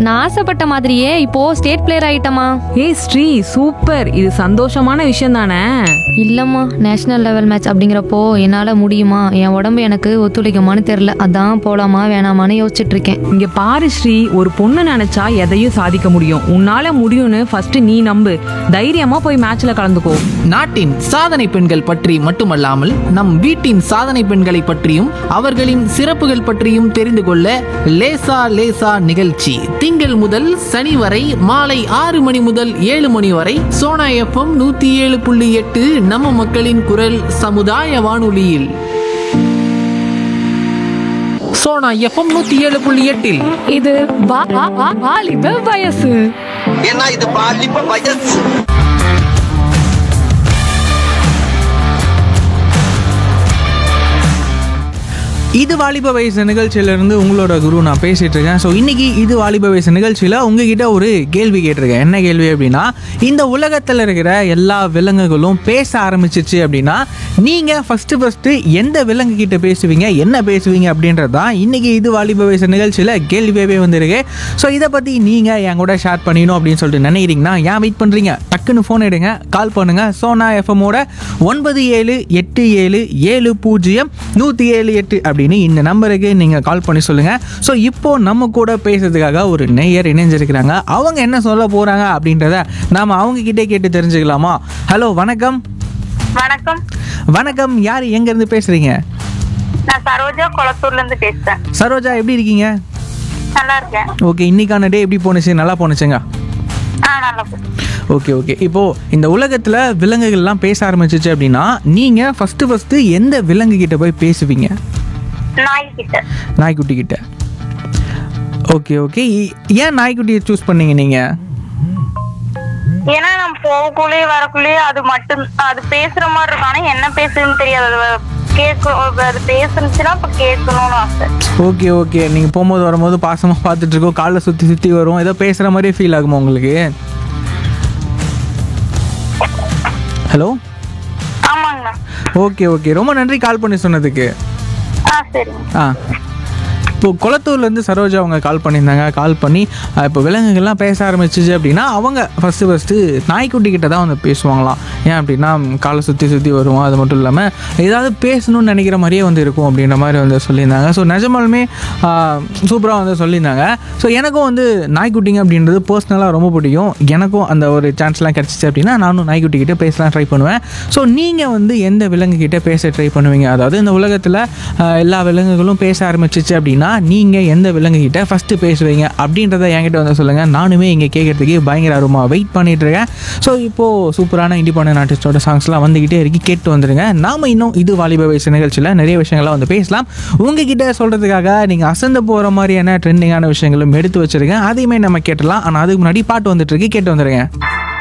நான் ஆசைப்பட்ட மாதிரியே இப்போ ஸ்டேட் பிளேயர் ஆயிட்டமா ஏய் ஸ்ரீ சூப்பர் இது சந்தோஷமான விஷயம் தானே இல்லம்மா நேஷனல் லெவல் மேட்ச் அப்படிங்கிறப்போ என்னால முடியுமா என் உடம்பு எனக்கு ஒத்துழைக்குமான்னு தெரியல அதான் போலாமா வேணாமான்னு யோசிச்சுட்டு இருக்கேன் இங்க பாரு ஸ்ரீ ஒரு பொண்ணு நினைச்சா எதையும் சாதிக்க முடியும் உன்னால முடியும்னு ஃபர்ஸ்ட் நீ நம்பு தைரியமா போய் மேட்ச்ல கலந்துக்கோ நாட்டின் சாதனை பெண்கள் பற்றி மட்டுமல்லாமல் நம் வீட்டின் சாதனை பெண்களை பற்றியும் அவர்களின் சிறப்புகள் பற்றியும் தெரிந்து கொள்ள லேசா லேசா நிகழ்ச்சி திங்கள் முதல் சனி வரை மாலை ஆறு மணி முதல் ஏழு மணி வரை சோனா எஃப்எம் நூத்தி ஏழு புள்ளி எட்டு நம்ம மக்களின் குரல் சமுதாய வானொலியில் சோனா எஃப்எம் நூத்தி ஏழு புள்ளி எட்டில் இது வா- வா- வா- வாலிப வயசு ஏன்னா இது பாலிப்ப வயசு இது வாலிப வயசு நிகழ்ச்சியிலேருந்து உங்களோட குரு நான் பேசிட்டு இருக்கேன் ஸோ இன்னைக்கு இது வாலிப வயசு நிகழ்ச்சியில் உங்ககிட்ட ஒரு கேள்வி கேட்டிருக்கேன் என்ன கேள்வி அப்படின்னா இந்த உலகத்தில் இருக்கிற எல்லா விலங்குகளும் பேச ஆரம்பிச்சிச்சு அப்படின்னா நீங்கள் ஃபஸ்ட்டு ஃபஸ்ட்டு எந்த விலங்கு கிட்ட பேசுவீங்க என்ன பேசுவீங்க அப்படின்றது தான் இன்னைக்கு இது வாலிப வயசு நிகழ்ச்சியில் கேள்வியாகவே வந்திருக்கு ஸோ இதை பற்றி நீங்கள் என் கூட ஷேர் பண்ணிக்கணும் அப்படின்னு சொல்லிட்டு நினைக்கிறீங்கன்னா ஏன் வெயிட் பண்ணுறீங்க டக்குன்னு ஃபோன் எடுங்க கால் பண்ணுங்க சோனா எஃப்எம்மோட ஒன்பது ஏழு எட்டு ஏழு ஏழு பூஜ்ஜியம் நூற்றி ஏழு எட்டு அப்படின்னு இந்த நம்பருக்கு நீங்கள் கால் பண்ணி சொல்லுங்கள் ஸோ இப்போ நம்ம கூட பேசுறதுக்காக ஒரு நெய்யர் இணைஞ்சிருக்கிறாங்க அவங்க என்ன சொல்ல போகிறாங்க அப்படின்றத நாம் அவங்க கிட்டே கேட்டு தெரிஞ்சுக்கலாமா ஹலோ வணக்கம் வணக்கம் வணக்கம் யார் எங்கேருந்து பேசுகிறீங்க நான் சரோஜா கொளத்தூர்ல இருந்து பேசுறேன் சரோஜா எப்படி இருக்கீங்க நல்லா இருக்கேன் ஓகே இன்னைக்கான டே எப்படி போணுச்சு நல்லா போணுச்சுங்க ஆ நல்லா போகுது. ஓகே ஓகே இப்போது இந்த உலகத்தில் விலங்குகள்லாம் பேச ஆரம்பிச்சிச்சு அப்படின்னா நீங்கள் ஃபஸ்ட்டு ஃபஸ்ட்டு எந்த விலங்கு கிட்ட போய் பேசுவீங்க நாய்கிட்ட நாய்க்குட்டி கிட்ட ஓகே ஓகே ஏன் நாய்க்குட்டியை சூஸ் பண்ணீங்க நீங்கள் ஏன்னா நம்ம போகக்குள்ளே வரக்குள்ளே அது மட்டும் அது பேசுற மாதிரி இருக்கும் ஆனா என்ன பேசுதுன்னு தெரியாது அது கேட்கும் அது பேசுனுச்சுன்னா அப்ப கேட்கணும்னு ஆசை ஓகே ஓகே நீங்கள் போகும்போது வரும்போது பாசமாக பார்த்துட்டு இருக்கோம் காலில் சுற்றி சுற்றி வரும் ஏதோ பேசுகிற மாதிரியே ஃபீல் ஆகுமா உங்களுக்கு ஹலோ ஆமாங்கண்ணா ஓகே ஓகே ரொம்ப நன்றி கால் பண்ணி சொன்னதுக்கு ஆ சரிங்க ஆ இப்போ குளத்தூர்லேருந்து சரோஜா அவங்க கால் பண்ணியிருந்தாங்க கால் பண்ணி அஹ், இப்போ விலங்குகள்லாம் பேச ஆரம்பிச்சிச்சு அப்படின்னா அவங்க ஃபஸ்ட்டு ஃபஸ்ட்டு நாய்க்குட்டி கிட்ட தான் வந்து பேசுவாங்களாம் ஏன் அப்படின்னா ம், காலை சுற்றி சுற்றி வரும் அது மட்டும் இல்லாமல் ஏதாவது பேசணும்னு நினைக்கிற மாதிரியே வந்து இருக்கும் அப்படின்ற மாதிரி வந்து சொல்லியிருந்தாங்க ஸோ நிஜமாலுமே சூப்பராக வந்து சொல்லியிருந்தாங்க ஸோ எனக்கும் வந்து நாய்க்குட்டிங்க அப்படின்றது பர்சனலாக ரொம்ப பிடிக்கும் எனக்கும் அந்த ஒரு சான்ஸ்லாம் கிடச்சிச்சு அப்படின்னா நானும் நாய்க்குட்டி கிட்ட பேசலாம் ட்ரை பண்ணுவேன் ஸோ நீங்கள் வந்து எந்த விலங்கு கிட்ட பேச ட்ரை பண்ணுவீங்க அதாவது இந்த உலகத்தில் எல்லா விலங்குகளும் பேச ஆரம்பிச்சிச்சு அப்படின்னா நீங்கள் எந்த விலங்கு கிட்ட ஃபஸ்ட்டு பேசுவீங்க அப்படின்றத என்கிட்ட வந்து சொல்லுங்கள் நானுமே இங்கே கேட்குறதுக்கு பயங்கர ஆர்வமாக வெயிட் பண்ணிட்டு இருக்கேன் ஸோ இப்போது சூப்பரான இண்டிபெண்டன்ட் ஆர்டிஸ்டோட சாங்ஸ்லாம் வந்துக்கிட்டே இருக்கு கேட்டு வந்துருங்க நாம இன்னும் இது வாலிப வயசு நிகழ்ச்சியில் நிறைய விஷயங்கள்லாம் வந்து பேசலாம் உங்ககிட்ட சொல்கிறதுக்காக நீங்கள் அசந்து போகிற மாதிரியான ட்ரெண்டிங்கான விஷயங்களும் எடுத்து வச்சிருக்கேன் அதையுமே நம்ம கேட்டலாம் ஆனால் அதுக்கு முன்னாடி பாட்டு வந்துட்டு இருக்கு கேட்டு வந்துருங்க